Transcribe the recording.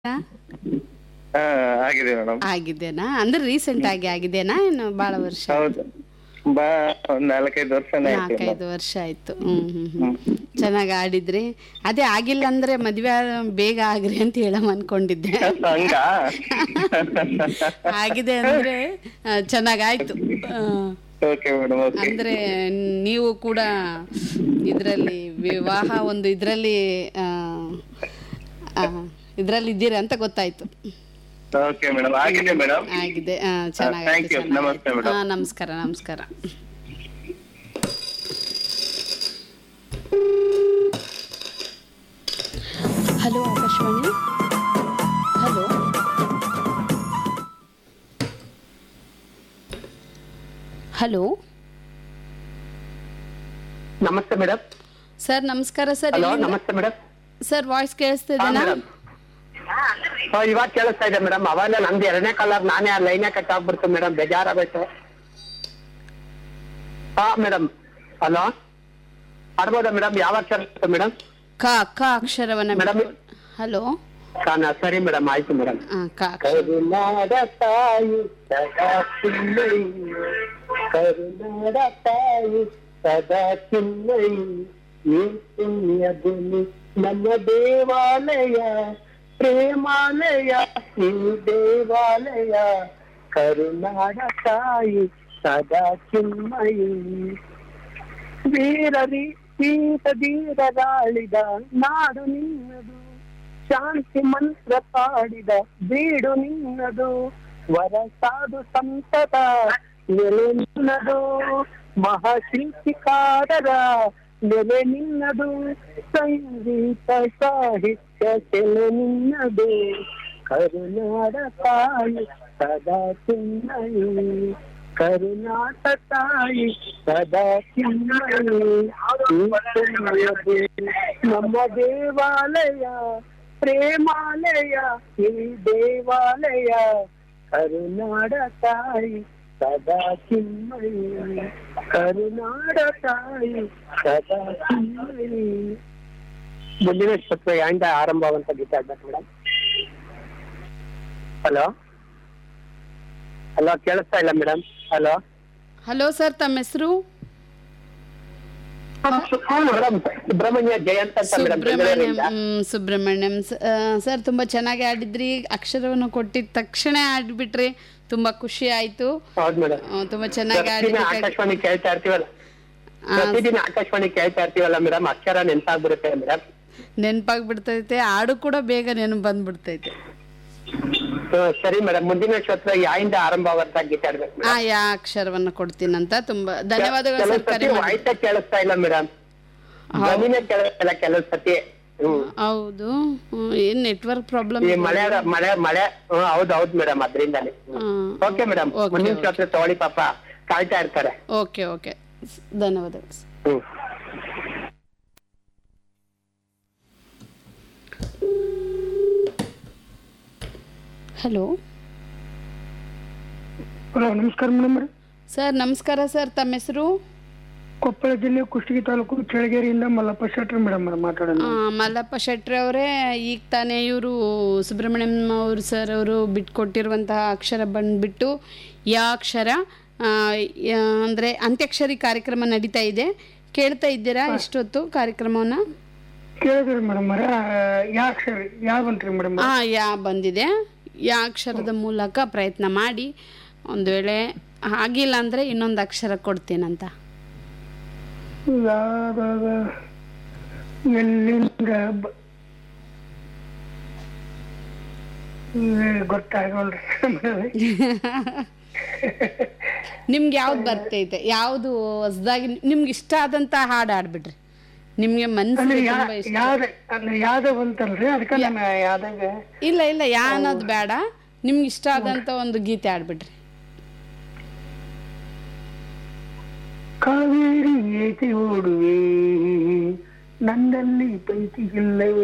ಹಾ ಆಗಿದೆ ಮೇಡಮ್ ಆಗಿದೆನಾ ಅಂದ್ರೆ ರೀಸೆಂಟ್ ಆಗಿ ಆಗಿದೆನಾ ಏನು ಬಹಳ ವರ್ಷ ಹೌದು ಬಾ ಒಂದ್ ನಾಲ್ಕೈದು ವರ್ಷನೇ ಆಯ್ತು ನಾಲ್ಕೈದು ವರ್ಷ ಆಯ್ತು ಹ್ಮ್ ಹ್ಮ್ ಹ್ಮ್ ಚೆನ್ನಾಗಿ ಆಡಿದ್ರಿ ಅದೇ ಆಗಿಲ್ಲ ಅಂದ್ರೆ ಮದ್ವೆ ಆ- ಬೇಗ ಆಗ್ರಿ ಅಂತ ಹೇಳಮ್ ಅನ್ಕೊಂಡಿದ್ದೆ ಹಂಗ ಆಗಿದೆ ಅಂದ್ರೆ ಆ, ಚೆನ್ನಾಗಾಯ್ತು ಆ, ಓಕೆ ಮೇಡಮ್ ಓಕೆ ಅಂದ್ರೆ ನೀವು ಕೂಡ ಇದರಲ್ಲಿ ವಿವಾಹ ಒಂದು ಇದರಲ್ಲಿ ಇದರಲ್ಲಿ ಇದ್ದೀರಾ ಅಂತ ಗೊತ್ತಾಯ್ತು ಓಕೆ ಮೇಡಮ್ ಆಗಿದೆ ಮೇಡಮ್ ಆಗಿದೆ ಆ, thank ಚೆನ್ನಾಗಾಯ್ತು you. ನಮಸ್ತೆ ಚೆನ್ನಾಗಾಯ್ತು. madam. ಹಾ, ನಮಸ್ಕಾರ ನಮಸ್ಕಾರ ಹಲೋ ಆಕಾಶವಾಣಿ ಹಲೋ ಹಲೋ ನಮಸ್ತೆ ಮೇಡಮ್ ಸರ್ ನಮಸ್ಕಾರ ಸರ್ ಹಲೋ ಎಲ್ಲಿಂದ? ನಮಸ್ತೆ ಮೇಡಮ್ ಸರ್ ವಾಯ್ಸ್ ಕೇಳಿಸ್ತಿದೆನಾ ಮೇಡಮ್ ಇವಾಗ ಕೇಳಿಸ್ತಾ ಇದೆ ಮೇಡಮ್ ಅವಾಗ ನಮ್ದು ಎರಡನೇ ಕಲರ್ ನಾನೇ ಆ ಲೈನೇ ಕಟ್ ಆಗ್ಬಿಡ್ತು ಮೇಡಮ್ ಬೇಜಾರಾಗೋಯ್ತು ಹಾ ಮೇಡಮ್ ಹಲೋ ಆಡ್ಬೋದಾ ಮೇಡಮ್ ಯಾವಾಗ ಕೇಳಿಸ್ತು ಮೇಡಮ್ ಕ ಕ ಅಕ್ಷರವನ್ನ Madam. ಬಿಟ್ಟು- ಹಲೋ ಕಾನ ಸರಿ ಮೇಡಮ್ ಆಯ್ತು ಮೇಡಮ್ ಆ, ಕ ಅಕ್ಷರ ಕರುನಾಡ ತಾಯಿ ಸದಾ ಚಿನ್ನಯ್ಯ ಕರುನಾಡ ತಾಯಿ ಸದಾ ಚಿನ್ನಯ್ಯ ಈ ಪುಣ್ಯ ಭೂಮಿ ನಮ್ಮ ದೇವಾಲಯ ಪ್ರೇಮಾಲಯ ಈ ದೇವಾಲಯ ಕರುನಾಡ ತಾಯಿ ಸದಾ ಚಿನ್ಮಯಿ ವೀರರಿ ವೀರ ಧೀರರಾಳಿದ ನಾಡು ನಿನ್ನದು ಶಾಂತಿ ಮಂತ್ರ ಪಾಡಿದ ಬೀಡು ನಿನ್ನದು ವರ ಸಾಧು ಸಂತದ ನೆಲೆ ನಿನ್ನದು ಮಹಾಶಿಲ್ಪಿಕಾರರ ನೆಲೆ ನಿನ್ನದು ಸಂಗೀತ ಸಾಹಿತ್ಯ ಸೆಲೆ ನಿನ್ನದು ಕರುನಾಡ ತಾಯಿ ಸದಾ ಚಿನ್ನಯಿ ಕರುನಾಟ ತಾಯಿ ಸದಾ ಚಿನ್ನಯಿ ಈ ಪುಣ್ಯಭೂಮಿ ನಮ್ಮ ದೇವಾಲಯ ಪ್ರೇಮಾಲಯ ಈ ದೇವಾಲಯ ಕರುನಾಡ ತಾಯಿ ಸದಾ ಚಿನ್ಮಯಿ ಕರುನಾಡ ತಾಯಿ ಸದಾ ಚಿನ್ಮಯಿ ಮುಂದಿನ ಶತ್ರು ಯಾಂಡ ಆರಂಭವಂತ ಗೀತೆ ಆಗ್ಬೇಕು ಮೇಡಮ್ ಹಲೋ ಹಲೋ ಕೇಳಿಸ್ತಾ ಇಲ್ಲ ಮೇಡಮ್ ಹಲೋ ಹಲೋ ಸರ್ ತಮ್ಮ ಹೆಸರು ಮೇಡಮ್ ಸುಬ್ರಹ್ಮಣ್ಯ ಜಯಂತ್ ಅಂತ ಮೇಡಮ್ ಸುಬ್ರಹ್ಮಣ್ಯಂ ಹ್ಮ್, ಸುಬ್ರಹ್ಮಣ್ಯಂ ಸ- ಆ, ಸರ್ ತುಂಬಾ ಚೆನ್ನಾಗಿ ಆಡಿದ್ರಿ ಅಕ್ಷರವನ್ನು ಕೊಟ್ಟಿದ ತಕ್ಷಣ ಆಡ್ಬಿಟ್ರಿ ತುಂಬಾ ಖುಷಿ ಆಯ್ತು ಹೌದು ಮೇಡಮ್ ಆ, ತುಂಬಾ ಚೆನ್ನಾಗಿ ಪ್ರತಿದಿನ ಆಡಿದ್ದಕ್ಕಾಗಿ ಆಕಾಶವಾಣಿ ಕೇಳ್ತಾ ಇರ್ತೀವಲ್ಲ ಆ, ಪ್ರತಿದಿನ ಆಕಾಶವಾಣಿ ಕೇಳ್ತಾ ಇರ್ತೀವಲ್ಲ ಮೇಡಮ್ ಅಕ್ಷರ ನೆನ್ಪಾಗ್ಬಿಡುತ್ತೆ ಮೇಡಮ್ ನೆನ್ಪಾಗ್ಬಿಡ್ತೈತೆ ಹಾಡು ಕೂಡ ಬೇಗ ನೆನಪು ಬಂದ್ಬಿಡ್ತೈತೆ ಸರಿ ಮೇಡಮ್ ಮುಂದಿನ ಕ್ಷೇತ್ರ ಯಾಯಿಂದ ಆರಂಭವಂತ ಗೀತೆ ಆಡ್ಬೇಕು ಆ ಯಾ ಅಕ್ಷರವನ್ನು ಕೊಡ್ತೀನಂತ ತುಂಬಾ ಧನ್ಯವಾದಗಳು ಕೆಲವು ಸರ್ ಕರೆ ಸತಿ ಮಾಡಿ ವಾಯ್ಸ ಕೇಳಿಸ್ತಾ ಇಲ್ಲ ಮೇಡಮ್ ಧ್ವನಿನೇ ಕೇಳಿಸ್ತಿಲ್ಲ ಕೆಲವು ಸತಿ ಹ್ಮ್ ಹೌದು ಹ್ಮ್, ಏನ್ ನೆಟ್ವರ್ಕ್ ಪ್ರಾಬ್ಲಮ್ ಈ ಮಳೆ ಮಳೆ ಮಳೆ ಹ್ಮ್ ಹೌದು ಹೌದು ಮೇಡಮ್ ಅದ್ರಿಂದಾನೆ ಓಕೆ ಮೇಡಮ್ Okay, ಮುಂದಿನ okay. ಕ್ಷೇತ್ರ ತಗೊಳ್ಳಿ ಪಾಪ ಕಾಯ್ತಾ ಇರ್ತಾರೆ ಓಕೆ ಓಕೆ ಧನ್ಯವಾದಗಳು ಸರ್. ಹ್ಮ್ ಹಲೋ ಹಲೋ ನಮಸ್ಕಾರ ಮೇಡಮ್ ರೀ ಸರ್ ನಮಸ್ಕಾರ ಸರ್ ತಮ್ಮ ಹೆಸರು ಕೊಪ್ಪಳ ಜಿಲ್ಲೆ ಕುಷ್ಟಗಿ ತಾಲೂಕು ಚಳಗೇರಿಯಿಂದ ಮಲ್ಲಪ್ಪ ಶೆಟ್ರ್ ಮೇಡಮ್ ಅವ್ರು ಮಾತಾಡೋಣ ಆ, ಮಲ್ಲಪ್ಪ ಶೆಟ್ಟಿ ಅವರೇ ಈಗ ತಾನೇ ಇವರು ಸುಬ್ರಹ್ಮಣ್ಯಂ ಅವರು ಸರ್ ಅವರು ಬಿಟ್ಕೊಟ್ಟಿರುವಂತಹ ಅಕ್ಷರ ಬಂದ್ಬಿಟ್ಟು ಯಾ ಅಕ್ಷರ ಆ, ಯಾ- ಅಂದ್ರೆ ಅಂತ್ಯಕ್ಷರಿ ಕಾರ್ಯಕ್ರಮ ನಡೀತಾ ಇದೆ ಕೇಳ್ತಾ ಇದ್ದೀರಾ ಇಷ್ಟೊತ್ತು ಕಾರ್ಯಕ್ರಮವನ್ನ ಕೇಳಿದ್ರಿ ಮೇಡಮ್ ಅವ್ರ ಯಾ ಅಕ್ಷರ ಯಾ ಬಂತ್ರಿ ಮೇಡಮ್ ಆ ಯಾ ಬಂದಿದೆ ಯಾ ಅಕ್ಷರದ ಮೂಲಕ ಪ್ರಯತ್ನ ಮಾಡಿ ಒಂದು ವೇಳೆ ಆಗಿಲ್ಲ ಅಂದ್ರೆ ಇನ್ನೊಂದು ಅಕ್ಷರ ಕೊಡ್ತೀನಂತ ಯಾವಾಗ ಎಲ್ಲಿಂದ ಬ- ಏ, ಗೊತ್ತಾಗಲ್ರಿ ನಿಮ್ಗೆ ಯಾವ್ದು ಬರ್ತೈತೆ ಯಾವುದು ಹೊಸದಾಗಿ ನಿಮ್ಗೆ ಇಷ್ಟ ಆದಂತ ಹಾಡು ಆಡ್ಬಿಡ್ರಿ ನಿಮ್ಗೆ ಅಂದ್ರೆ ಮನ್ಸಿಗೆ ಯಾ ತುಂಬಾ ಇಷ್ಟ ಯಾವ್ದ ಅಂದ್ರೆ ಯಾವ್ದ ಬಂತಲ್ರಿ ಅದಕ್ಕೆ ನಾನು ಯಾವ್ದಾಗ ಇಲ್ಲ ಇಲ್ಲ ಯಾ ಅನ್ನೋದು ಬೇಡ ನಿಮ್ಗೆ ಇಷ್ಟ ಆದಂತ ಒಂದು ಗೀತೆ ಆಡ್ಬಿಡ್ರಿ ಕಾವೇರಿ ಏಕೆ ಓಡುವೆ ನನ್ನಲ್ಲಿ ಪ್ರೀತಿ ಇಲ್ಲವೇ